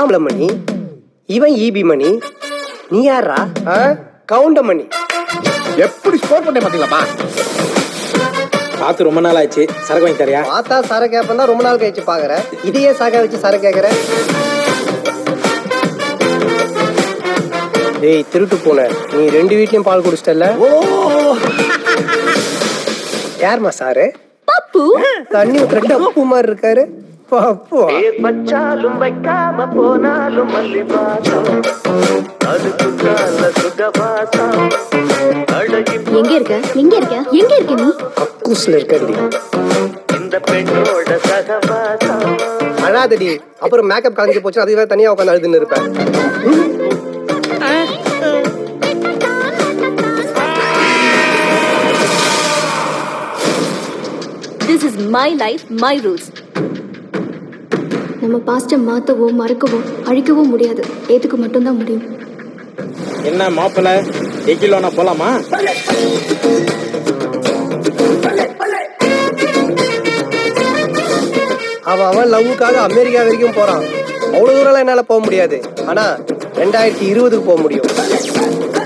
ஆம்பளை மணி இவன் ஈபி மணி நீ யாரா கவுண்ட மணி எப்படி ஸ்கோர் பண்ண பாத்தீங்களாப்பா பார்த்து ரொம்ப நாள் ஆச்சு சரக்கு வாங்கி தரியா பார்த்தா சர கேப்பன் தான் ரொம்ப நாள் கழிச்சு பாக்குற இதையே சாக வச்சு சர கேக்குற டேய் திருட்டு போன நீ ரெண்டு வீட்லயும் பால் குடிச்சிட்டல யாரும்மா சாரு பப்பு தண்ணி ஊத்துற அப்பு மாதிரி இருக்காரு பப்பு வச்சாலும் வைக்காம போனாலும் மல்லி வாசம் அதுக்குள்ளால சுகவாசம் அழகி எங்க இருக்க எங்க இருக்க எங்க இருக்க நீ கக்கூஸ்ல இருக்கடி இந்த பெண்ணோட சகவாசம் அழாதடி அப்புறம் மேக்கப் கலந்து போச்சு அதுவே தனியா உட்காந்து அழுதுன்னு இருப்பேன் this is my life my rules நம்ம பாஸ்ட்டை மாற்றவோ மறக்கவோ அழிக்கவோ முடியாது ஏற்றுக்க மட்டும்தான் முடியும் என்ன மாப்பிள்ள எக்கிலோனா போலாமா அவன் அவன் லவ்வுக்காக அமெரிக்கா வரைக்கும் போறான் அவ்வளவு தூரம் என்னால போக முடியாது ஆனா ரெண்டாயிரத்தி இருபதுக்கு போக முடியும்